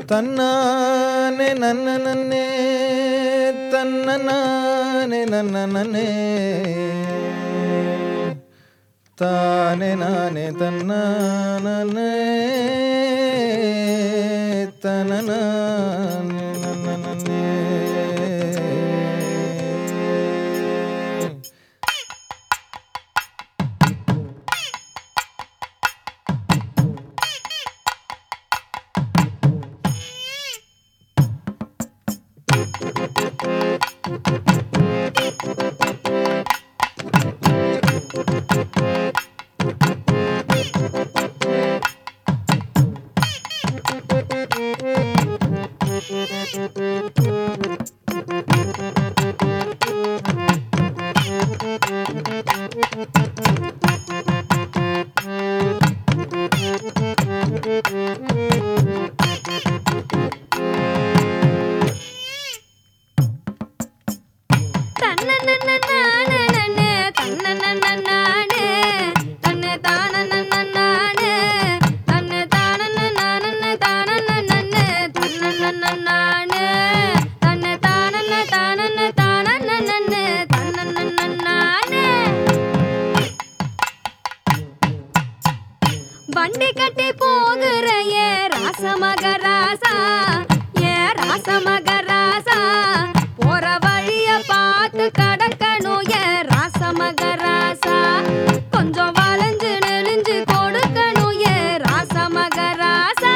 தன்னானே நன்ன நன்னே தன்ன நானே நன்ன நன்னே தானே நானே தன்னானே தன நானே நன்ன நன்னே தன்னன்னன்னன்னானே, தன்னன்னன்னன்னானே, தன்னை தானன்னன்னன்னானே, தன்னை தானன்னன்னானே, தானன்னன்னன்னே, தன்னன்னன்னன்னானே, தன்னை தானன்ன, தானன்ன, தானன்னன்னன்னே, தன்னன்னன்னன்னானே. வண்டி கட்டி போகிற ஏ ராசமகராசா ஏ ராசமகராசா போற வழிய பார்த்து கடக்கணும் ஏ ராசமகராசா கொஞ்சம் வளைஞ்சு நெளிஞ்சு கொடுக்கணும் ஏ ராசமகராசா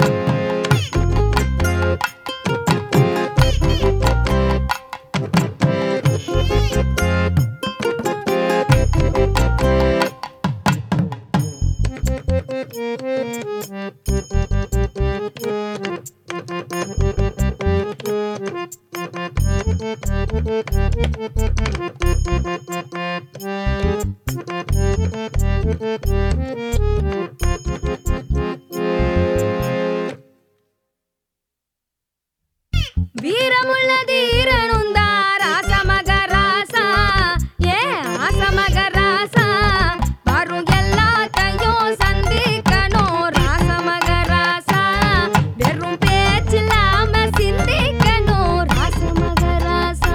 வீரமுள்ள தீரனுந்தா ராசமகராசா ஏ ஆசமகராசா வரும் எல்லாத்தையும் சந்திக்கணும் ராசமகராசா வெறும் பேச்சில்லாம சிந்திக்கணும் ராசமகராசா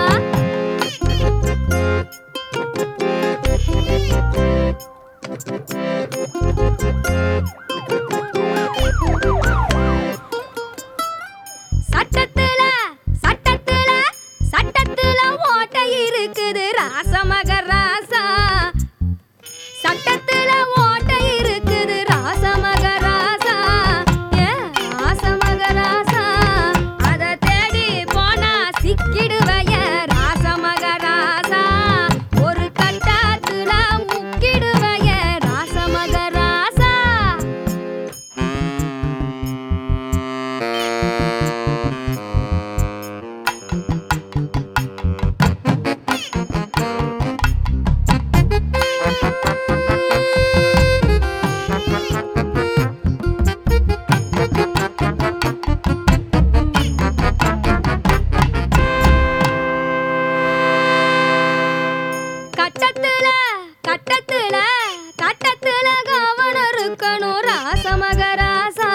சட்டத்துல சட்டத்துல சட்டத்துல ஓட்டை இருக்குது ராசமகராசா சட்டத்துல ஓட்டை இருக்குது ராசமகராசா ஏ ராசமகராசா அத தேடி போனா சிக்கிடுவைய ராசமகராசா ஒரு கட்டத்துல முக்கிடுவைய ராசமகராசா கட்டத்துல கட்டத்துல கட்டத்துல கவனம் இருக்கணும் ராசமகராசா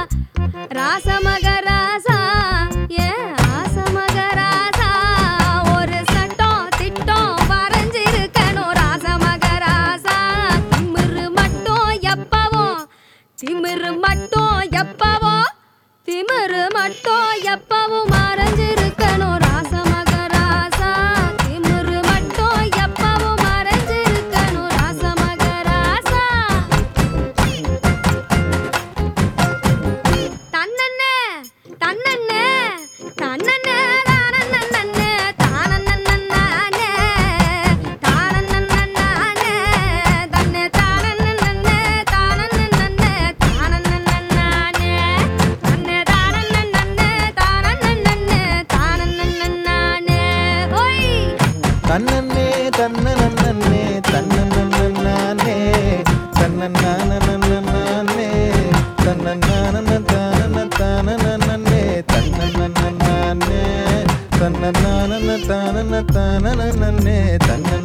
ராசமகராசா ஏ ஆசமகராசா ஒரு சட்டம் திட்டம் வரைஞ்சிருக்கணும் ராசமகராசா திமிரு மட்டும் எப்பவோ திமிரு மட்டும் எப்பவோ திமிரு மட்டும் எப்பவும் மறைஞ்சிருக்கணும் ராசமகராசா திமிரு மட்டும் எப்பவும் மறைஞ்சிருக்கணும் ராசமகராசா தன்னண்ணே தன்னண்ணே தன்னண்ணே தானன்னன்னே தானன்னன்னானே தானன்னன்னானே தன்னே தானன்னன்னே தானன்னன்னே தானன்னன்னானே தன்னே தானன்னன்னே தானன்னன்னே தானன்னன்னானே ஓய் தன்னன்னே தன்ன நன்னே தன்ன நன்னே தன்ன நானே தன்ன நான தான தான நன்னே தன்ன நன்னே தன்ன நான தான தான நன்னே தன்ன